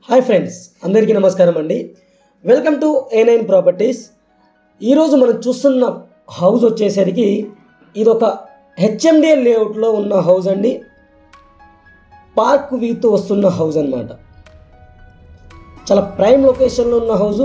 hi friends అందరికీ నమస్కారం అండి welcome to A nine properties ఈరోజు మనం చూస్తున్న హౌస్ వచ్చేసరికి ఇది ఒక హెచ్ఎండిఎల్ లేఅవుట్లో ఉన్న హౌస్ అండి పార్క్ వీతో వస్తున్న హౌస్ అన్నమాట చాలా ప్రైమ్ లొకేషన్లో ఉన్న హౌసు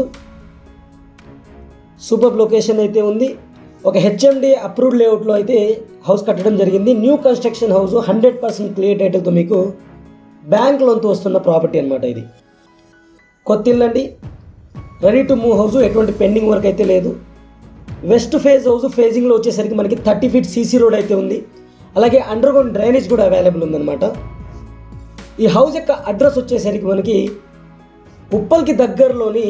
సూపర్ లొకేషన్ అయితే ఉంది ఒక హెచ్ఎండి అప్రూవ్డ్ లేఅవుట్లో అయితే హౌస్ కట్టడం జరిగింది new construction house hundred percent clear టైటిల్తో మీకు బ్యాంక్ లోన్తో వస్తున్న ప్రాపర్టీ అనమాట ఇది కొత్త ఇల్లు అండి రెడీ టు మూవ్ హౌస్ ఎటువంటి పెండింగ్ వర్క్ అయితే లేదు వెస్ట్ ఫేజ్ హౌస్ ఫేజింగ్లో వచ్చేసరికి మనకి థర్టీ ఫీట్ సీసీ రోడ్ అయితే ఉంది అలాగే అండర్ గ్రౌండ్ డ్రైనేజ్ కూడా అవైలబుల్ ఉందన్నమాట ఈ హౌస్ యొక్క అడ్రస్ వచ్చేసరికి మనకి ఉప్పల్కి దగ్గరలోని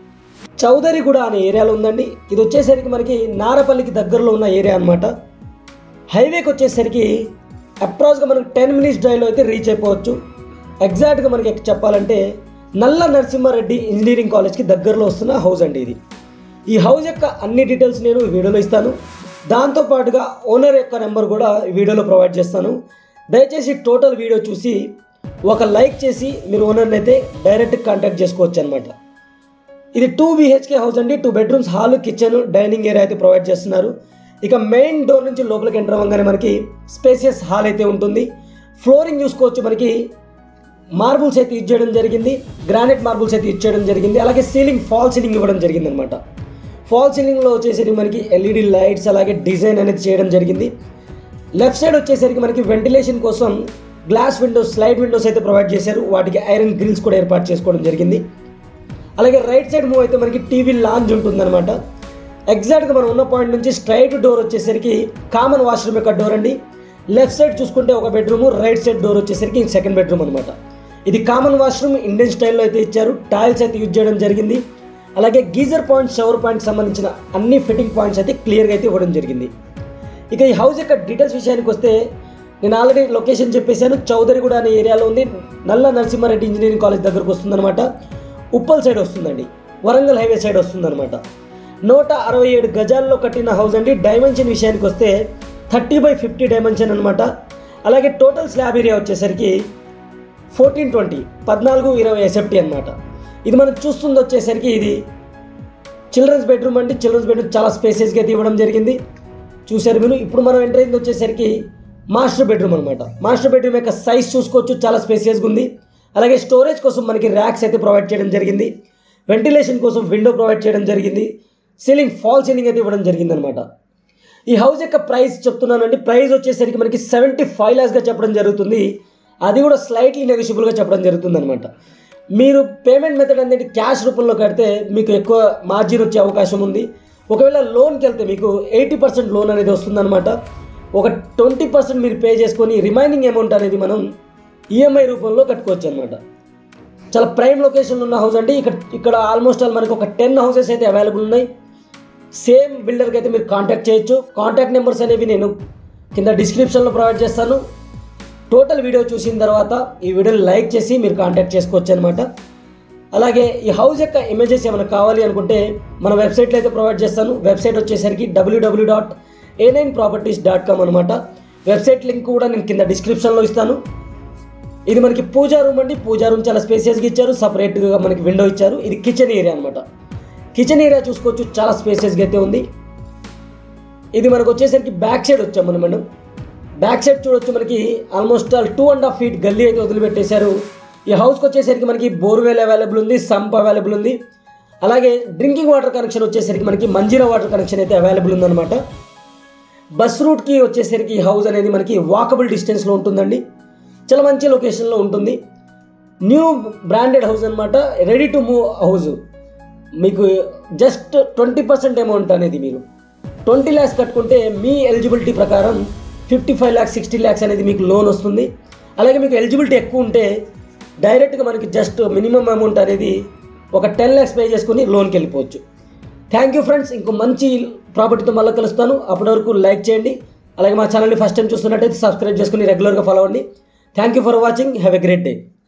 చౌదరిగూడ అనే ఏరియాలో ఉందండి ఇది వచ్చేసరికి మనకి నారపల్లికి దగ్గరలో ఉన్న ఏరియా అనమాట హైవేకి వచ్చేసరికి అప్రాక్స్గా మనకి టెన్ మినిట్స్ డ్రైవ్లో అయితే రీచ్ అయిపోవచ్చు ఎగ్జాక్ట్గా మనకి చెప్పాలంటే నల్ల నరసింహారెడ్డి ఇంజనీరింగ్ కాలేజ్కి దగ్గరలో వస్తున్న హౌస్ అండి ఇది ఈ హౌస్ యొక్క అన్ని డీటెయిల్స్ నేను ఈ వీడియోలో ఇస్తాను దాంతోపాటుగా ఓనర్ యొక్క నెంబర్ కూడా ఈ వీడియోలో ప్రొవైడ్ చేస్తాను దయచేసి టోటల్ వీడియో చూసి ఒక లైక్ చేసి మీరు ఓనర్ని అయితే డైరెక్ట్ కాంటాక్ట్ చేసుకోవచ్చు అనమాట ఇది టూ బిహెచ్కే హౌస్ అండి two bedrooms hall kitchen dining area అయితే ప్రొవైడ్ చేస్తున్నారు ఇక మెయిన్ డోర్ నుంచి లోపలికి ఎంటర్ అవ్వగానే మనకి స్పేసియస్ హాల్ అయితే ఉంటుంది ఫ్లోరింగ్ చూసుకోవచ్చు మనకి మార్బుల్స్ అయితే యూజ్ చేయడం జరిగింది గ్రానైట్ మార్బుల్స్ అయితే యూజ్ చేయడం జరిగింది అలాగే సీలింగ్ ఫాల్ సీలింగ్ ఇవ్వడం జరిగింది అనమాట ఫాల్ సీలింగ్లో వచ్చేసరికి మనకి ఎల్ఈడి లైట్స్ అలాగే డిజైన్ అనేది చేయడం జరిగింది లెఫ్ట్ సైడ్ వచ్చేసరికి మనకి వెంటిలేషన్ కోసం గ్లాస్ విండోస్ స్లైడ్ విండోస్ అయితే ప్రొవైడ్ చేశారు వాటికి ఐరన్ గ్రిల్స్ కూడా ఏర్పాటు చేసుకోవడం జరిగింది అలాగే రైట్ సైడ్ మూవ్ అయితే మనకి టీవీ లాంజ్ ఉంటుందన్నమాట ఎగ్జాక్ట్గా మనం ఉన్న పాయింట్ నుంచి స్ట్రైట్ డోర్ వచ్చేసరికి కామన్ వాష్రూమ్ యొక్క డోర్ అండి లెఫ్ట్ సైడ్ చూసుకుంటే ఒక బెడ్రూమ్ రైట్ సైడ్ డోర్ వచ్చేసరికి సెకండ్ బెడ్రూమ్ అనమాట ఇది కామన్ వాష్రూమ్ ఇండియన్ స్టైల్లో అయితే ఇచ్చారు టైల్స్ అయితే యూజ్ చేయడం జరిగింది అలాగే గీజర్ పాయింట్ షవర్ పాయింట్ సంబంధించిన అన్ని ఫిట్టింగ్ పాయింట్స్ అయితే క్లియర్గా అయితే ఇవ్వడం జరిగింది ఇక ఈ హౌస్ యొక్క డీటెయిల్స్ విషయానికి వస్తే నేను ఆల్రెడీ లొకేషన్ చెప్పేశాను చౌదరిగూడ అనే ఏరియాలో ఉంది నల్ల నరసింహారెడ్డి ఇంజనీరింగ్ కాలేజ్ దగ్గరకు వస్తుందన్నమాట ఉప్పల్ సైడ్ వస్తుందండి వరంగల్ హైవే సైడ్ వస్తుందన్నమాట నూట అరవై ఏడు గజాల్లో కట్టిన హౌస్ అండి డైమెన్షన్ విషయానికి వస్తే థర్టీ బై ఫిఫ్టీ డైమెన్షన్ అనమాట అలాగే టోటల్ స్లాబ్ ఏరియా వచ్చేసరికి ఫోర్టీన్ ట్వంటీ పద్నాలుగు ఇరవై ఎస్ఎఫ్టీ అనమాట ఇది మనం చూస్తుంది వచ్చేసరికి ఇది చిల్డ్రన్స్ బెడ్రూమ్ అండి చిల్డ్రన్స్ బెడ్రూమ్ చాలా స్పేసెస్గా అయితే ఇవ్వడం జరిగింది చూశారు మీరు ఇప్పుడు మనం ఎంటర్ అయింది వచ్చేసరికి మాస్టర్ బెడ్రూమ్ అనమాట మాస్టర్ బెడ్రూమ్ యొక్క సైజ్ చూసుకోవచ్చు చాలా స్పేసియస్గా ఉంది అలాగే స్టోరేజ్ కోసం మనకి ర్యాక్స్ అయితే ప్రొవైడ్ చేయడం జరిగింది వెంటిలేషన్ కోసం విండో ప్రొవైడ్ చేయడం జరిగింది సీలింగ్ ఫాల్ సీలింగ్ అయితే ఇవ్వడం జరిగింది అనమాట ఈ హౌస్ యొక్క ప్రైస్ చెప్తున్నానండి ప్రైస్ వచ్చేసరికి మనకి సెవెంటీ ఫైవ్ ల్యాక్స్గా చెప్పడం జరుగుతుంది అది కూడా స్లైట్లీ నెగోషియబుల్గా చెప్పడం జరుగుతుంది అనమాట మీరు పేమెంట్ మెథడ్ అనేది క్యాష్ రూపంలో కడితే మీకు ఎక్కువ మార్జిన్ వచ్చే అవకాశం ఉంది ఒకవేళ లోన్కి వెళ్తే మీకు ఎయిటీ పర్సెంట్ లోన్ అనేది వస్తుందన్నమాట ఒక ట్వంటీ పర్సెంట్ మీరు పే చేసుకొని రిమైనింగ్ అమౌంట్ అనేది మనం ఈఎంఐ రూపంలో కట్టుకోవచ్చు అనమాట చాలా ప్రైమ్ లొకేషన్లో ఉన్న హౌస్ అండి ఇక్కడ ఇక్కడ ఆల్మోస్ట్ ఆల్ మనకి ఒక టెన్ హౌసెస్ అయితే అవైలబుల్ ఉన్నాయి సేమ్ బిల్డర్కి అయితే మీరు కాంటాక్ట్ చేయొచ్చు కాంటాక్ట్ నెంబర్స్ అనేవి నేను కింద డిస్క్రిప్షన్లో ప్రొవైడ్ చేస్తాను టోటల్ వీడియో చూసిన తర్వాత ఈ వీడియోని లైక్ చేసి మీరు కాంటాక్ట్ చేసుకోవచ్చు అనమాట అలాగే ఈ హౌస్ యొక్క ఇమేజెస్ ఏమైనా కావాలి అనుకుంటే మన వెబ్సైట్లో అయితే ప్రొవైడ్ చేస్తాను వెబ్సైట్ వచ్చేసరికి WWW dot A nine properties dot com అనమాట వెబ్సైట్ లింక్ కూడా నేను కింద డిస్క్రిప్షన్లో ఇస్తాను ఇది మనకి పూజా రూమ్ అండి పూజా రూమ్ చాలా స్పేసియస్గా ఇచ్చారు సపరేట్గా మనకి విండో ఇచ్చారు ఇది కిచెన్ ఏరియా అనమాట కిచెన్ ఏరియా చూసుకోవచ్చు చాలా స్పేసియస్గా అయితే ఉంది ఇది మనకు వచ్చేసరికి బ్యాక్ సైడ్ వచ్చాం మనం మనం బ్యాక్ సైడ్ చూడొచ్చు మనకి almost all two and half feet గల్లీ అయితే వదిలిపెట్టేశారు ఈ హౌస్కి వచ్చేసరికి మనకి బోర్వెల్ అవైలబుల్ ఉంది సంప్ అవైలబుల్ ఉంది అలాగే డ్రింకింగ్ వాటర్ కనెక్షన్ వచ్చేసరికి మనకి మంజీరా వాటర్ కనెక్షన్ అయితే అవైలబుల్ ఉందన్నమాట బస్ రూట్కి వచ్చేసరికి ఈ హౌస్ అనేది మనకి వాకబుల్ డిస్టెన్స్లో ఉంటుందండి చాలా మంచి లొకేషన్లో ఉంటుంది న్యూ బ్రాండెడ్ హౌస్ అనమాట రెడీ టు మూవ్ హౌస్ మీకు జస్ట్ ట్వంటీ పర్సెంట్ అమౌంట్ అనేది మీరు ట్వంటీ ల్యాక్స్ కట్టుకుంటే మీ ఎలిజిబిలిటీ ప్రకారం fifty five lakhs sixty lakhs అనేది మీకు లోన్ వస్తుంది అలాగే మీకు ఎలిజిబిలిటీ ఎక్కువ ఉంటే డైరెక్ట్గా మనకి జస్ట్ మినిమం అమౌంట్ అనేది ఒక టెన్ ల్యాక్స్ పే చేసుకుని లోన్కి వెళ్ళిపోవచ్చు థ్యాంక్ యూ ఫ్రెండ్స్ ఇంకో మంచి ప్రాపర్టీతో మళ్ళీ కలుస్తాను అప్పటి వరకు లైక్ చేయండి అలాగే మా ఛానల్ని ఫస్ట్ టైం చూస్తున్నట్టయితే సబ్స్క్రైబ్ చేసుకుని రెగ్యులర్గా ఫాలో అవ్వండి thank you for watching have a great day